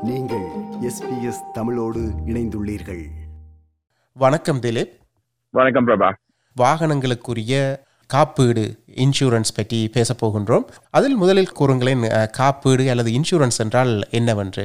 நீங்கள் எஸ்பிஎஸ் தமிழோடு இணைந்துள்ளீர்கள் வணக்கம் திலீப் வணக்கம் பிரபா வாகனங்களுக்குரிய காப்பீடு இன்சூரன்ஸ் பற்றி பேசப் போகின்றோம் அதில் முதலில் கூறுங்களேன் அஹ், காப்பீடு அல்லது இன்சூரன்ஸ் என்றால் என்னவென்று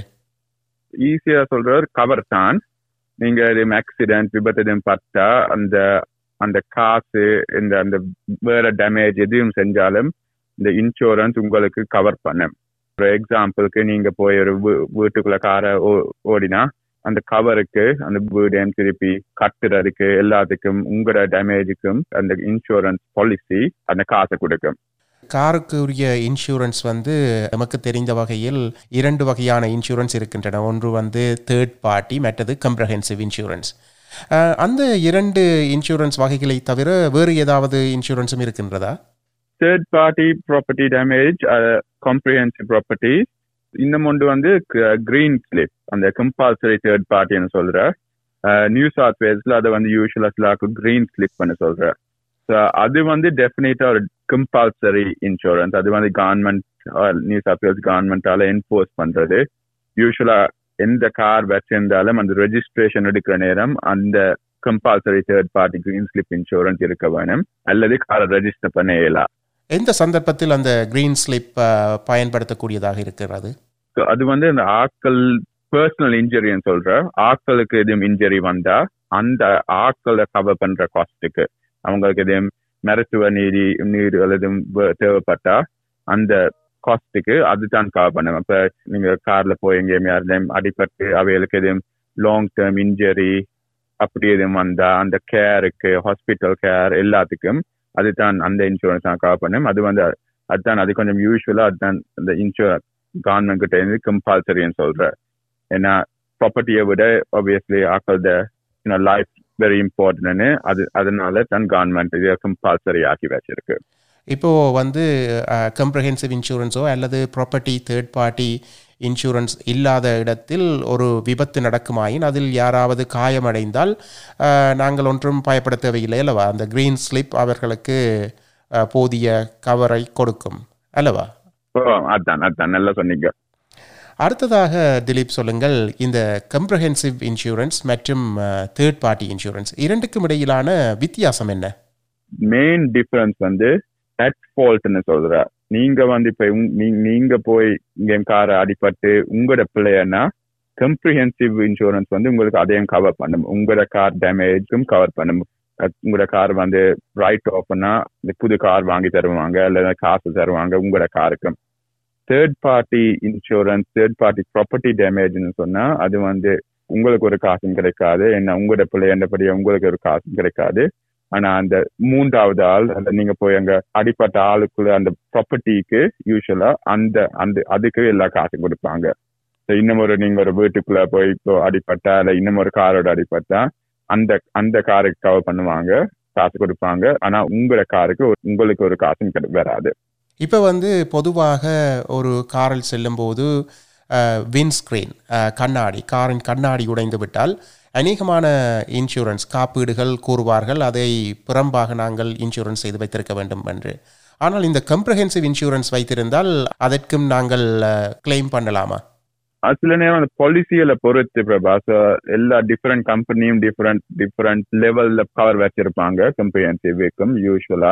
ஈஸியா சொல்ற ஒரு கவர் தான் நீங்க எதுவும் ஆக்சிடென்ட் விபத்து எதுவும் பட்டா அந்த அந்த காசு இந்த அந்த வேற டேமேஜ் எதுவும் செஞ்சாலும் இந்த இன்சூரன்ஸ் உங்களுக்கு கவர் பண்ணும் ஒரு எக்ஸாம்பிளுக்கு நீங்க போய் ஒரு வீ- வீட்டுக்குள்ள காரை ஓடினா அந்த கவருக்கு அந்த வீடையும் திருப்பி கட்டுறதுக்கு எல்லாத்துக்கும் உங்களோட டேமேஜுக்கும் அந்த இன்சூரன்ஸ் பாலிசி அந்த காசை கொடுக்கும் காருக்கு உரிய இன்சூரன்ஸ் வந்து நமக்கு தெரிந்த வகையில் இரண்டு வகையான இன்சூரன்ஸ் இருக்கின்றன ஒன்று வந்து தேர்ட் பார்ட்டி மற்றது கம்ப்ரஹென்சிவ் இன்சூரன்ஸ் அஹ், அந்த இரண்டு இன்சூரன்ஸ் வகைகளை தவிர வேறு ஏதாவது இன்சூரன்ஸும் இருக்கின்றதா third party property damage comprehensive property இன்னும் ஒன்று வந்து கிரீன் ஸ்லிப் அந்த கம்பல்சரி தேர்ட் பார்ட்டின்னு சொல்ற நியூ சவுத் வேல்ஸ்ல அதை வந்து யூஸ்வலா சிலாக்கு கிரீன் ஸ்லிப் பண்ண சொல்ற So, அது வந்து டெஃபினட்டா ஒரு கம்பல்சரி இன்சூரன்ஸ் அது வந்து கவர்மெண்ட் நியூ சவுத் வேல்ஸ் கவர்மெண்டால என்போர்ஸ் பண்றது யூஸ்வலா எந்த கார் வச்சிருந்தாலும் அந்த ரெஜிஸ்ட்ரேஷன் எடுக்கிற நேரம் அந்த compulsory third party green slip insurance இருக்க வேணும் அல்லது காரை ரெஜிஸ்டர் பண்ண இயலாம் எந்த சந்தர்ப்பத்தில் அந்த கிரீன் ஸ்லிப் பயன்படுத்தக்கூடியதாக இருக்கிறது So, அது வந்து இந்த ஆட்கள் பர்சனல் இன்ஜுரின்னு சொல்ற ஆட்களுக்கு எதுவும் இன்ஜுரி வந்தா அந்த ஆட்களை கவர் பண்ற காஸ்ட்டுக்கு அவங்களுக்கு எதுவும் மருத்துவ நீதி நீர் எதுவும் வே- தேவைப்பட்டா அந்த காஸ்ட்டுக்கு அதுதான் கவர் பண்ணும் இப்ப நீங்க கார்ல போய் எங்கேயும் யாருலையும் அடிபட்டு அவைகளுக்கு எதுவும் லாங் டேர்ம் இன்ஜுரி அப்படி எதுவும் வந்தா அந்த கேருக்கு ஹாஸ்பிட்டல் கேர் எல்லாத்துக்கும் அதுதான் அந்த இன்சூரன்ஸ் தான் கவர் பண்ணும் அது வந்து அதுதான் அது கொஞ்சம் யூஸ்வலா அதுதான் அந்த இன்சூரன்ஸ் கவர்மெண்ட் கிட்ட இருந்து கம்பல்சரின்னு சொல்ற ஏன்னா ப்ராப்பர்ட்டியை விட ஆப்வியஸ்லி ஆக்களோட லைஃப் வெரி இம்பார்ட்டன்ட்னு அது அதனால தான் கவர்மெண்ட் இதை கம்பல்சரி ஆக்கி வச்சிருக்கு இப்போ வந்து கம்ப்ரஹென்சிவ் இன்சூரன்ஸோ அல்லது ப்ராப்பர்ட்டி தேர்ட் பார்ட்டி இன்சூரன்ஸ் இல்லாத இடத்தில் ஒரு விபத்து நடக்குமாயின் அதில் யாராவது காயமடைந்தால் அஹ், நாங்கள் ஒன்றும் பயப்பட தேவையில்லை அல்லவா அந்த கிரீன் ஸ்லிப் அவர்களுக்கு அஹ், போதிய கவரை கொடுக்கும் அல்லவா ஓ, அதான் அதான் நல்லா சொன்னீங்க அடுத்ததாக திலீப் சொல்லுங்கள் இந்த கம்ப்ரஹென்சிவ் இன்சூரன்ஸ் மற்றும் தேர்ட் பார்ட்டி இன்சூரன்ஸ் இரண்டுக்கும் இடையிலான வித்தியாசம் என்ன மெயின் டிஃபரன்ஸ் வந்து அட் ஃபால்ட்னு சொல்ற நீங்க வந்து இப்ப உங்- நீ- நீங்க போய் இங்க காரை அடிபட்டு உங்களோட பிள்ளையன்னா கம்ப்ரிஹென்சிவ் இன்சூரன்ஸ் வந்து உங்களுக்கு அதையும் கவர் பண்ணும் உங்களோட கார் டேமேஜும் கவர் பண்ணும் அஹ் உங்களோட கார் வந்து ரைட் ஆஃப்னா இந்த புது கார் வாங்கி தருவாங்க அல்லது காசு தருவாங்க உங்களோட காருக்கும் third party insurance third party property டேமேஜ்னு சொன்னா அது வந்து உங்களுக்கு ஒரு காசும் கிடைக்காது என்ன உங்களோட பிள்ளையண்டபடி உங்களுக்கு ஒரு காசும் கிடைக்காது ஆனா அந்த மூன்றாவது ஆள் அந்த நீங்க போய் அங்க அடிப்பட்ட ஆளுக்குள்ள அந்த ப்ராப்பர்ட்டிக்கு யூஸ்வலா அந்த அந்த அதுக்கு எல்லா காசும் கொடுப்பாங்க So, இன்னும் ஒரு நீங்க ஒரு வீட்டுக்குள்ள போய் இப்போ அடிப்பட்டா இல்ல இன்னும் ஒரு காரோட அடிப்பட்டா அந்த அந்த காருக்கு கவர் பண்ணுவாங்க காசு கொடுப்பாங்க ஆனா உங்களோட காருக்கு ஒரு- உங்களுக்கு ஒரு காசும் கிடை- வராது இப்போ வந்து பொதுவாக ஒரு காரில் செல்லும்போது விண்ஸ்கிரீன் கண்ணாடி காரின் கண்ணாடி உடைந்து விட்டால் அநேகமான இன்சூரன்ஸ் காப்பீடுகள் கூறுவார்கள் அதை புறம்பாக நாங்கள் இன்சூரன்ஸ் செய்து வைத்திருக்க வேண்டும் என்று ஆனால் இந்த கம்ப்ரஹென்சிவ் இன்சூரன்ஸ் வைத்திருந்தால் அதற்கும் நாங்கள் கிளைம் பண்ணலாமா அது சில நேரம் அந்த பாலிசியில பொறுத்து பிரபா So, எல்லா டிஃப்ரெண்ட் கம்பெனியும் டிஃப்ரெண்ட் டிஃப்ரெண்ட் லெவல்ல கவர் வச்சிருப்பாங்க கம்ப்ரிஹென்சிவ்க்கும் யூஸ்வலா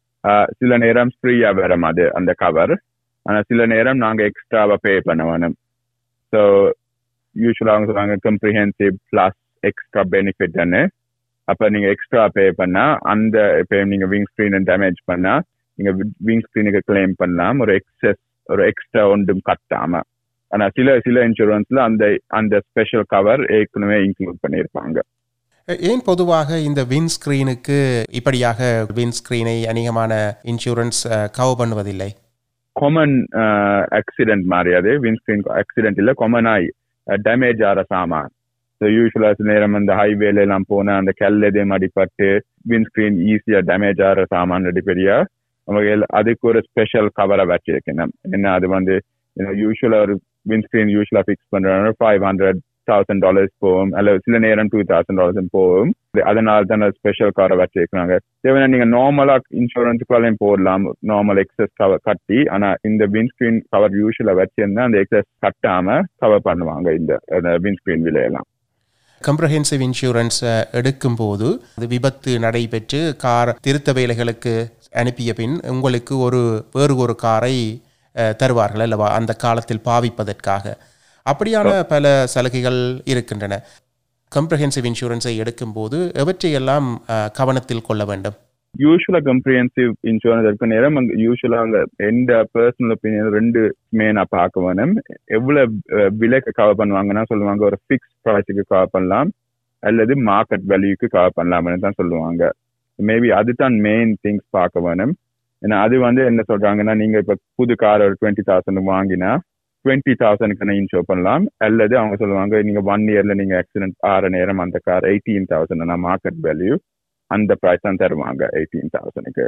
சில நேரம் ஃப்ரீயா வரும் அது அந்த கவர் ஆனா சில நேரம் நாங்க எக்ஸ்ட்ராவா பே பண்ண வேணும் ஸோ யூஸ்வலா அவங்க சொல்லுவாங்க கம்ப்ரிஹென்சிவ் பிளஸ் எக்ஸ்ட்ரா பெனிஃபிட்னு அப்ப நீங்க எக்ஸ்ட்ரா பே பண்ணா அந்த இப்போ நீங்க விங் ஸ்க்ரீன் டேமேஜ் பண்ணா நீங்க விங் ஸ்க்ரீனுக்கு கிளைம் பண்ணலாம் ஒரு எக்ஸஸ் ஒரு எக்ஸ்ட்ரா ஒன்றும் கட்டாம ஆனா சில சில இன்சூரன்ஸ்ல அந்த அந்த ஸ்பெஷல் கவர் ஏற்கனவே இன்க்ளூட் பண்ணியிருப்பாங்க ஏன் பொதுவாக இந்த வின் ஸ்க்ரீனுக்கு இப்படியாக வின் ஸ்க்ரீனை அநேகமான இன்சூரன்ஸ் கவர் பண்ணுவதில்லை காமன் ஆக்சிடென்ட் மாதிரி அது விண்ஸ்கிரீன் ஆக்சிடென்ட் இல்ல காமனாய் டேமேஜ் ஆகிற சாமான் யூஸ்வலா சில நேரம் அந்த ஹைவேல எல்லாம் போனா அந்த கல் எதையும் அடிபட்டு விண்ஸ்கிரீன் ஈஸியா டேமேஜ் ஆகிற சாமான் அடிப்படியா அவங்க எல்லாம் அதுக்கு ஒரு ஸ்பெஷல் கவரை வச்சிருக்கணும் என்ன அது வந்து யூஸ்வலா ஒரு விண்ஸ்கிரீன் யூஸ்வலா ஃபிக்ஸ் பண்றாங்க ஃபைவ் ஹண்ட்ரட் தௌசண்ட் டாலர்ஸ் போகும் அல்லது சில நேரம் டூ தௌசண்ட் டாலர்ஸ் போகும் அதனால தான் ஸ்பெஷல் காரை வச்சிருக்கிறாங்க தேவையான நீங்க நார்மலா இன்சூரன்ஸுக்குள்ளையும் போடலாம் நார்மல் எக்ஸஸ் கவர் கட்டி ஆனா இந்த விண்ட்ஸ்கிரீன் கவர் யூஸ்வலா வச்சிருந்தா அந்த எக்ஸஸ் கட்டாம கவர் பண்ணுவாங்க இந்த விண்ட்ஸ்கிரீன் விலையெல்லாம் கம்ப்ரஹென்சிவ் இன்சூரன்ஸ் எடுக்கும்போது அது விபத்து நடைபெற்று கார் திருத்த வேலைகளுக்கு அனுப்பிய பின் உங்களுக்கு ஒரு வேறு ஒரு காரை அஹ், தருவார்கள் அல்லவா அந்த காலத்தில் பாவிப்பதற்காக அப்படியான பல சலுகைகள் இருக்கின்றன கம்ப்ரஹென்சிவ் இன்சூரன்ஸை எடுக்கும்போது எவற்றையெல்லாம் அஹ், கவனத்தில் கொள்ள வேண்டும் யூஸ்வலா கம்ப்ரிஹென்சிவ் இன்சூரன்ஸ் இருக்க நேரம் அங்க யூஸ்வலா அங்க எந்த பர்சனல் ஒப்பீனியன் ரெண்டு மெயினா பார்க்க வேணும் எவ்வளவு அஹ், விலைக்கு கவர் பண்ணுவாங்கன்னா சொல்லுவாங்க ஒரு ஃபிக்ஸ் ப்ரைஸுக்கு கவர் பண்ணலாம் அல்லது மார்க்கெட் வேல்யூக்கு கவர் பண்ணலாம்னு தான் சொல்லுவாங்க மேபி அதுதான் மெயின் திங்ஸ் பார்க்க வேணும் ஏன்னா அது வந்து என்ன சொல்றாங்கன்னா நீங்க இப்ப புது கார் ஒரு டுவெண்ட்டி தௌசண்ட் வாங்கினா டுவெண்ட்டி தௌசண்ட்க்கு இன்ஷூர் பண்ணலாம் அல்லது அவங்க சொல்லுவாங்க நீங்க ஒன் இயர்ல நீங்க ஆக்சிடென்ட் ஆற நேரம் அந்த car eighteen thousand market value அந்த ப்ரைஸ் தான் தருவாங்க எயிட்டீன் தௌசண்ட்க்கு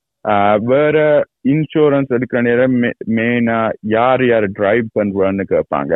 வேற இன்சூரன்ஸ் எடுக்கிற நேரம் மெயினா யார் யார் டிரைவ் பண்றான்னு கேட்பாங்க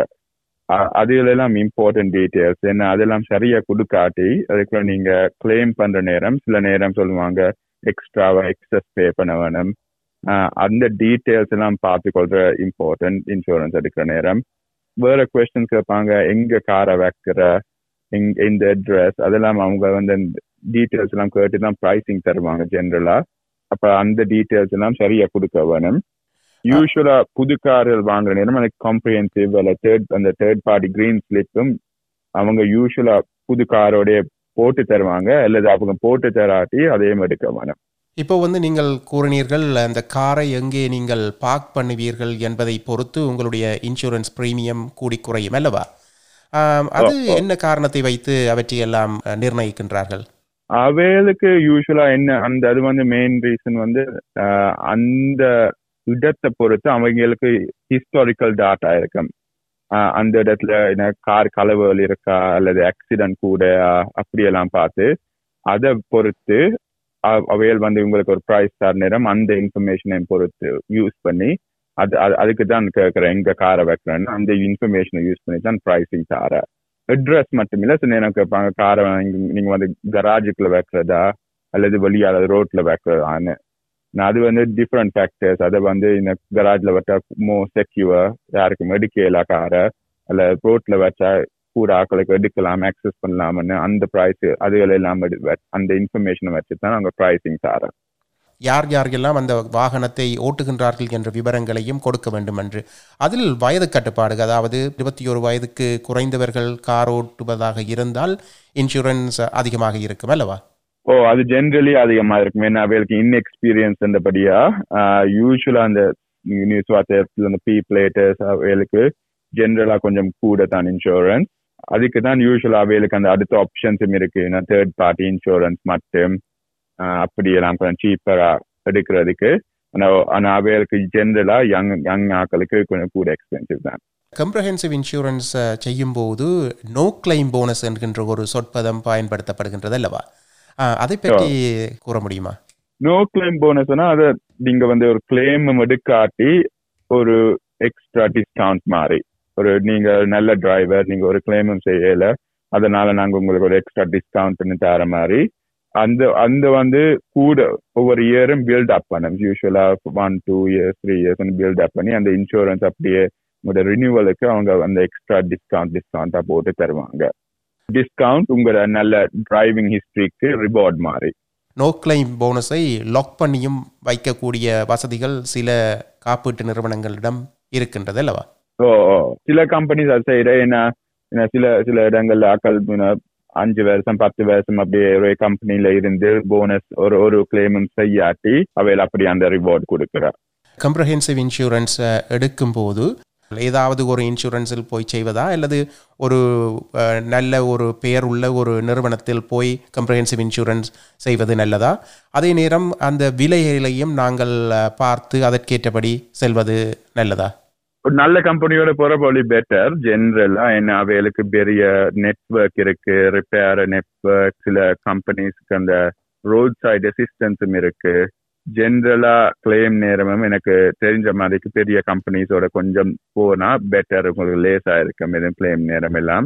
அ- அதுல எல்லாம் இம்பார்ட்டன்ட் டீடைல்ஸ் என்ன அதெல்லாம் சரியா கொடுக்காட்டி அதுக்குள்ள நீங்க கிளைம் பண்ற நேரம் சில நேரம் சொல்லுவாங்க எக்ஸ்ட்ராவா எக்ஸஸ் பே பண்ண வேணும் அஹ் அந்த டீடைல்ஸ் எல்லாம் பார்த்துக்கொள்ற இம்பார்ட்டன்ட் இன்சூரன்ஸ் எடுக்கிற நேரம் வேற கொஸ்டின் கேட்பாங்க எங்க காரை வைக்கிற எங்க இந்த அட்ரஸ் அதெல்லாம் அவங்க வந்து டீடைல்ஸ் எல்லாம் கேட்டு தான் ப்ரைசிங் தருவாங்க ஜென்ரலா அப்ப அந்த டீடைல்ஸ் எல்லாம் சரியா கொடுக்க வேணும் யூஸ்வலா புது கார்கள் வாங்குற நேரம் அந்த காம்ப்ரிஹென்சிவ் அல்ல தேர்ட் அந்த தேர்ட் பார்ட்டி கிரீன் ஸ்லிப்பும் அவங்க யூஸ்வலா புது காரோடைய போட்டு தருவாங்க அல்லது அவங்க போட்டு தராட்டி அதையும் எடுக்க வேணும் இப்போ வந்து நீங்கள் கூறினீர்கள் அந்த காரை எங்கே நீங்கள் பார்க் பண்ணுவீர்கள் என்பதை பொறுத்து உங்களுடைய இன்சூரன்ஸ் பிரீமியம் கூடி குறையும் அல்லவா ஆம், அது ஓ, ஓ. என்ன காரணத்தை வைத்து அவற்றையெல்லாம் அஹ், நிர்ணயிக்கின்றார்கள் அவைகளுக்கு யூஸ்வலா என்ன அந்த அது வந்து மெயின் ரீசன் வந்து ஆஹ், அந்த இடத்தை பொறுத்து அவங்களுக்கு ஹிஸ்டாரிக்கல் டாட்டா இருக்கும் ஆஹ், அந்த இடத்துல என்ன கார் கலவுகள் இருக்கா அல்லது ஆக்சிடென்ட் கூட அப்படியெல்லாம் பார்த்து அதை பொறுத்து அ- அவைகள் வந்து உங்களுக்கு ஒரு ப்ரைஸ் தர நேரம் அந்த இன்ஃபர்மேஷனை பொறுத்து யூஸ் பண்ணி அது அது- அதுக்கு தான் கேட்குறேன் எங்க காரை வைக்கிறேன்னு அந்த இன்ஃபர்மேஷனை யூஸ் பண்ணி தான் ப்ரைஸிங் தர அட்ரஸ் மட்டும் இல்ல சில நேரம் கேட்பாங்க காரை வாங்கி- நீங்க வந்து கராஜுக்குள்ள வைக்கிறதா அல்லது வெளியால ரோட்ல வைக்கிறதான்னு நான் அது வந்து டிஃப்ரெண்ட் ஃபேக்டர்ஸ் அதை வந்து இந்த கராஜ்ல வச்சா மோ செக்யூர் யாருக்கும் எடுக்கல காரை அல்ல ரோட்ல வச்சா கூட ஆக்களுக்கு எடுக்கலாம் ஆக்சஸ் பண்ணலாம்னு அந்த ப்ரைஸ் அதுகள் எல்லாம் எடு- வ- அந்த இன்ஃபர்மேஷனை வச்சு தான் நாங்கள் ப்ரைசிங் தரோம் யார் யாரெல்லாம் அந்த வாகனத்தை ஓட்டுகின்றார்கள் என்ற விவரங்களையும் கொடுக்க வேண்டும் என்று அதில் வயது கட்டுப்பாடு அதாவது இருபத்தி ஒரு வயதுக்கு குறைந்தவர்கள் கார் ஓட்டுவதாக இருந்தால் இன்சூரன்ஸ் அதிகமாக இருக்கும் அல்லவா ஓ அது ஜென்ரலி அதிகமா இருக்கும் ஏன்னா அவைகளுக்கு இன்எக்ஸ்பீரியன்ஸ் இருந்தபடியா யூஸ்வலா அந்த நியூஸ் வார்த்தை அந்த பி பிளேட்டர்ஸ் அவைகளுக்கு ஜென்ரலா கொஞ்சம் கூட தான் இன்சூரன்ஸ் அதுக்கு தான் யூஸ்வலா அவைகளுக்கு அந்த அடுத்த ஆப்ஷன்ஸும் இருக்கு தேர்ட் பார்ட்டி இன்சூரன்ஸ் மட்டும் ஆஹ் அப்படியெல்லாம் கொஞ்சம் சீப்பரா எடுக்கிறதுக்கு ஆனா ஆனா அவைகளுக்கு ஜென்ரலா யங் யங் ஆக்களுக்கு கொஞ்சம் கூட எக்ஸ்பென்சிவ் தான் கம்ப்ரஹென்சிவ் இன்சூரன்ஸ் செய்யும்போது நோ கிளைம் போனஸ் என்கின்ற ஒரு சொற்பதம் பயன்படுத்தப்படுகின்றது அல்லவா அஹ், அதை பற்றி கூற முடியுமா நோ கிளைம் போனஸ்னா அதை நீங்க வந்து ஒரு கிளைம் எடுக்காட்டி ஒரு எக்ஸ்ட்ரா டிஸ்கவுண்ட் மாதிரி ஒரு நீங்க நல்ல டிரைவர் நீங்க ஒரு கிளைமும் செய்யல அதனால நாங்க உங்களுக்கு ஒரு எக்ஸ்ட்ரா டிஸ்கவுண்ட் தர மாதிரி அந்த அந்த வந்து கூட ஒவ்வொரு இயரும் பில்ட் அப் பண்ணும் யூஸ்வலா one two years three years build up பண்ணி அந்த இன்சூரன்ஸ் அப்படியே உங்களோட ரினியூவலுக்கு அவங்க அந்த எக்ஸ்ட்ரா டிஸ்கவுண்ட் டிஸ்கவுண்டா போட்டு தருவாங்க டிஸ்கவுண்ட் உங்களோட நல்ல டிரைவிங் ஹிஸ்டரிக்கு ரிவார்ட் மாதிரி நோ கிளைம் போனஸை லாக் பண்ணியும் வைக்கக்கூடிய வசதிகள் சில காப்பீட்டு நிறுவனங்களிடம் இருக்கின்றது அல்லவா ஓ ஓ. சில கம்பெனிஸ் அது செய்யற ஏன்னா ஏன்னா சில சில இடங்கள்ல ஆக்கள் you know, அஞ்சு வருஷம் பத்து வருஷம் அப்படியே ஒரு கம்பெனில இருந்து போனஸ் ஒரு ஒரு கிளைமும் செய்யாட்டி அவையில் அப்படி அந்த ரிவார்ட் கொடுக்குறா கம்ப்ரஹென்சிவ் இன்சூரன்ஸ் எடுக்கும்போது ஏதாவது ஒரு இன்சூரன்ஸில் போய் செய்வதா அல்லது ஒரு அஹ், நல்ல ஒரு பெயர் உள்ள ஒரு நிறுவனத்தில் போய் கம்ப்ரஹென்சிவ் இன்சூரன்ஸ் செய்வது நல்லதா அதே நேரம் அந்த விலைகளையும் நாங்கள் அஹ், பார்த்து அதற்கேற்றபடி செல்வது நல்லதா ஒரு நல்ல கம்பெனியோட போற போலி பெட்டர் ஜென்ரலா என்ன அவைகளுக்கு பெரிய நெட்வொர்க் இருக்கு ரிப்பேர் நெட்வொர்க் சில கம்பெனிஸ்க்கு அந்த ரோட் சைடு அசிஸ்டன்ஸும் இருக்கு ஜென்ரலா கிளைம் நேரமும் எனக்கு தெரிஞ்ச மாதிரிக்கு பெரிய கம்பெனிஸோட கொஞ்சம் போனா பெட்டர் உங்களுக்கு லேஸா இருக்கும் எதுவும் கிளைம் நேரம் எல்லாம்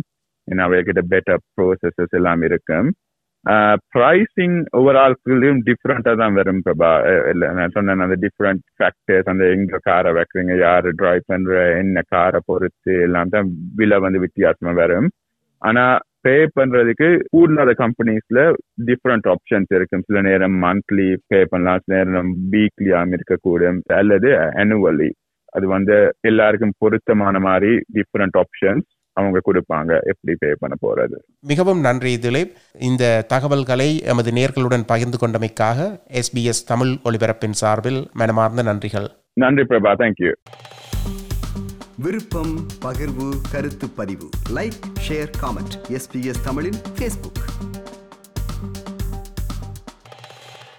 ஏன்னா அவர்கிட்ட பெட்டர் ப்ரோசஸஸ் எல்லாம் இருக்கும் ப்ரைசிங் ஒவ்வொரு ஆட்களும் டிஃப்ரெண்டாக தான் வரும் பிரபா அஹ் இல்ல நான் சொன்னேன் அந்த டிஃப்ரெண்ட் ஃபேக்டர்ஸ் அந்த எங்க காரை வைக்கிறீங்க யாரு டிரைவ் பண்ற என்ன காரை பொறுத்து எல்லாம் தான் விலை வந்து வித்தியாசமா வரும் ஆனா பே பண்றதுக்கு கூடுதலாத கம்பெனிஸ்ல டிஃப்ரெண்ட் ஆப்ஷன்ஸ் இருக்கும் சில நேரம் மந்த்லி பே பண்ணலாம் சில நேரம் வீக்லியாகவும் இருக்கக்கூடும் அல்லது annually அது வந்து எல்லாருக்கும் பொருத்தமான மாதிரி டிஃப்ரெண்ட் ஆப்ஷன்ஸ் அவங்க கொடுப்பாங்க எப்படி பே பண்ண போறது மிகவும் நன்றி திலீப் இந்த தகவல்களை எமது நேர்களுடன் பகிர்ந்து கொண்டமைக்காக எஸ்பிஎஸ் தமிழ் ஒலிபரப்பின் சார்பில் மனமார்ந்த நன்றிகள் நன்றி பிரபா தேங்க்யூ விருப்பம் பகிர்வு கருத்து பதிவு லைக் ஷேர் காமெண்ட் எஸ்பிஎஸ் தமிழின் ஃபேஸ்புக்